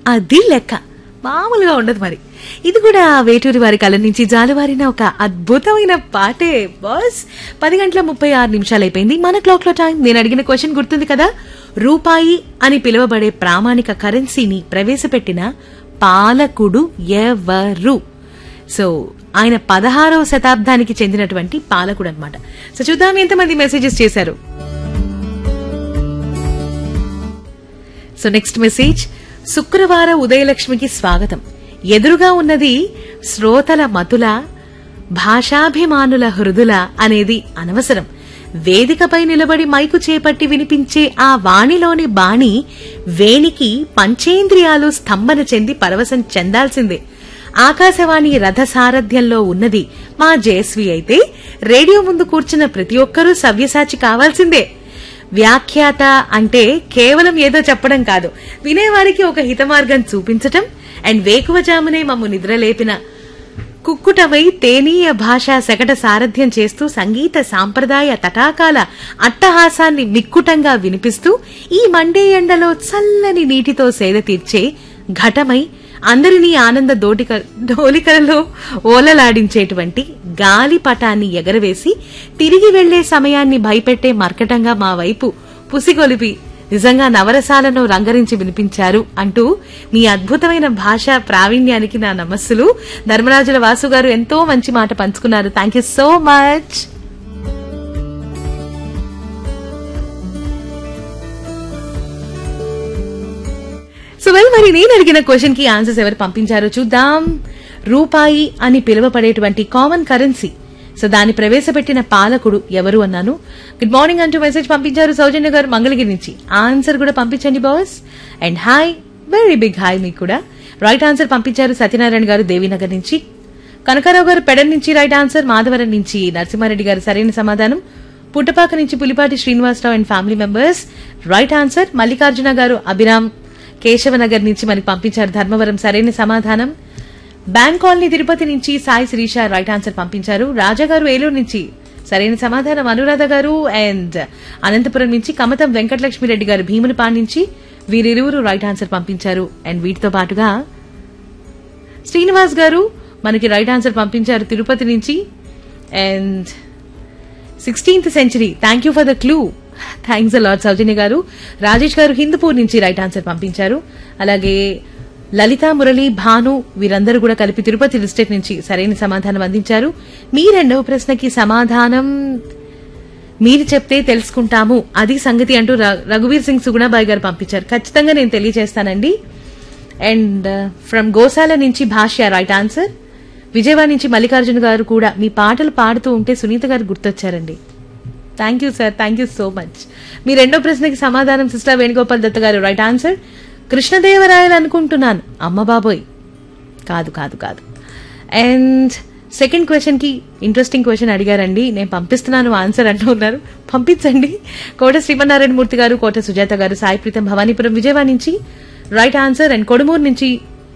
అది లెక్క మామూలుగా ఉండదు మరి ఇది కూడా వేటూరి వారి కళ నుంచి జాలువారిన ఒక అద్భుతమైన పాటే బాస్ పది గంటల ముప్పై ఆరు నిమిషాలు అయిపోయింది మన క్లాక్ లో టైం నేను అడిగిన క్వశ్చన్ గుర్తుంది కదా రూపాయి అని పిలువబడే ప్రామాణిక కరెన్సీని ప్రవేశపెట్టిన పాలకుడు ఎవరు సో ఆయన పదహారవ శతాబ్దానికి చెందినటువంటి పాలకుడు అనమాట సో చూద్దాం ఎంతమంది మెసేజెస్ చేశారు సో నెక్స్ట్ మెసేజ్ శుక్రవార ఉదయలక్ష్మికి స్వాగతం ఎదురుగా ఉన్నది శ్రోతల మతుల భాషాభిమానుల హృదుల అనేది అనవసరం వేదికపై నిలబడి మైకు చేపట్టి వినిపించే ఆ వాణిలోని బాణి వేణికి పంచేంద్రియాలు స్తంభన చెంది పరవశం చెందాల్సిందే ఆకాశవాణి రథ సారథ్యంలో ఉన్నది మా జయశ్రీ అయితే రేడియో ముందు కూర్చున్న ప్రతి ఒక్కరూ సవ్యసాచి కావాల్సిందే వ్యాఖ్యాత అంటే కేవలం ఏదో చెప్పడం కాదు వినేవారికి ఒక హితమార్గం చూపించటం అండ్ వేకువజామునే మమ్ము నిద్రలేపిన కుక్కుటవై తేనీయ భాషా శకట సారథ్యం చేస్తూ సంగీత సాంప్రదాయ తటాకాల అట్టహాసాన్ని మిక్కుటంగా వినిపిస్తూ ఈ మండే ఎండలో చల్లని నీటితో సేద తీర్చే ఘటమై అందరినీ ఆనంద దోటిక డోలికలలో ఓలలాడించేటువంటి గాలిపటాన్ని ఎగరవేసి తిరిగి వెళ్లే సమయాన్ని భయపెట్టే మర్కటంగా మా వైపు పుసిగొలిపి నిజంగా నవరసాలను రంగరించి వినిపించారు అంటూ మీ అద్భుతమైన భాషా ప్రావీణ్యానికి నా నమస్సులు ధర్మరాజుల వాసు గారు ఎంతో మంచి మాట పంచుకున్నారు thank you so much so well మరి నేను అడిగిన క్వశ్చన్ కి ఆన్సర్స్ ఎవరు పంపించారో చూద్దాం రూపాయి అని పిలువపడేటువంటి కామన్ కరెన్సీ సో దాన్ని ప్రవేశపెట్టిన పాలకుడు ఎవరు అన్నాను గుడ్ మార్నింగ్ అంటూ మెసేజ్ పంపించారు సౌజన్య గారు మంగళగిరి నుంచి ఆన్సర్ కూడా పంపించండి boss and hi very big hi మీకు కూడా రైట్ ఆన్సర్ పంపించారు సత్యనారాయణ గారు దేవీనగర్ నుంచి కనకారావు గారు పెడన్ నుంచి రైట్ ఆన్సర్ మాధవరం నుంచి నరసింహారెడ్డి గారు సరైన సమాధానం పుట్టపాక నుంచి Pulipati Srinivasarao and family members right answer Mallikarjuna garu Abhiram Keshavanagar నుంచి మనకి పంపించారు ధర్మవరం సరైన సమాధానం బ్యాంక్ కాలనీ తిరుపతి నుంచి సాయి శిరీష రైట్ ఆన్సర్ పంపించారు రాజా గారు ఏలూరు నుంచి సరైన సమాధానం అనురాధ గారు అండ్ అనంతపురం నుంచి కమతం వెంకటలక్ష్మిరెడ్డి గారు భీమునిపాడు నుంచి వీరిరువురు రైట్ ఆన్సర్ పంపించారు అండ్ వీటితో పాటుగా శ్రీనివాస్ గారు మనకి రైట్ ఆన్సర్ పంపించారు తిరుపతి నుంచి and sixteenth century thank you for the clue thanks a lot Soujanya garu Rajesh గారు హిందూపూర్ నుంచి రైట్ ఆన్సర్ పంపించారు అలాగే లలిత మురళి భాను వీరందరూ కూడా కలిపి తిరుపతి డిస్ట్రిక్ట్ నుంచి సరైన సమాధానం అందించారు మీ రెండవ ప్రశ్నకి సమాధానం మీరు చెప్తే తెలుసుకుంటాము అది సంగతి అంటూ ర- రఘువీర్ సింగ్ సుగుణాబాయ్ గారు పంపించారు ఖచ్చితంగా నేను తెలియజేస్తానండి అండ్ ఫ్రమ్ గోశాల నుంచి భాష్య రైట్ ఆన్సర్ విజయవాడ నుంచి మల్లికార్జున గారు కూడా మీ పాటలు పాడుతూ ఉంటే సునీత గారు గుర్తొచ్చారండి thank you sir thank you so much మీ రెండో ప్రశ్నకి సమాధానం సిస్టర్ వేణుగోపాల్ దత్త గారు రైట్ ఆన్సర్ కృష్ణదేవరాయలు అనుకుంటున్నాను అమ్మ బాబోయ్ కాదు కాదు కాదు అండ్ సెకండ్ క్వశ్చన్ కి ఇంట్రెస్టింగ్ క్వశ్చన్ అడిగారండి నేను పంపిస్తున్నాను ఆన్సర్ అంటూ ఉన్నారు పంపించండి కోట శ్రీమన్నారాయణ మూర్తి గారు కోట సుజాత గారు సాయి ప్రీతం భవానీపురం విజయవాడ నుంచి రైట్ ఆన్సర్ అండ్ కొడుమూరు నుంచి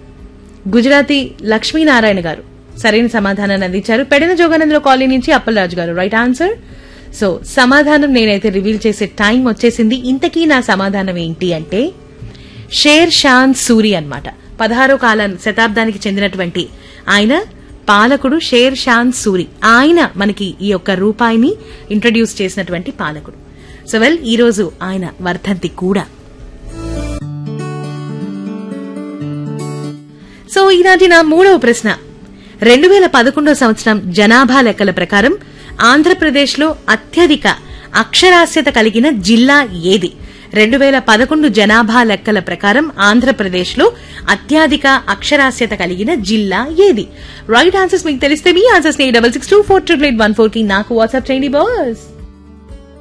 గుజరాతీ లక్ష్మీనారాయణ గారు సరైన సమాధానాన్ని అందించారు పెడన జోగానందలో కాలనీ నుంచి అప్పలరాజు గారు రైట్ ఆన్సర్ సో సమాధానం నేనైతే రివీల్ చేసే టైం వచ్చేసింది ఇంతకీ నా సమాధానం ఏంటి అంటే షేర్ షాన్ సూరి అన్నమాట పదహారో కాల శతాబ్దానికి చెందినటువంటి ఆయన పాలకుడు షేర్ షాన్ సూరి ఆయన మనకి ఈ యొక్క రూపాయిని ఇంట్రడ్యూస్ చేసినటువంటి పాలకుడు సో వెల్ ఈ రోజు ఆయన వర్ధంతి కూడా సో ఈనాటి నా మూడవ ప్రశ్న రెండు వేల పదకొండవ సంవత్సరం జనాభా లెక్కల ప్రకారం ఆంధ్రప్రదేశ్లో అత్యధిక అక్షరాస్యత కలిగిన జిల్లా ఏది రెండు వేల పదకొండు జనాభా లెక్కల ప్రకారం ఆంధ్రప్రదేశ్లో అత్యధిక అక్షరాస్యత కలిగిన జిల్లా ఏది రైట్ ఆన్సర్స్ మీకు తెలిస్తే మీ ఆన్సర్స్ ని double six two four triple eight one four కి నాకు వాట్సాప్ చేయండి బాస్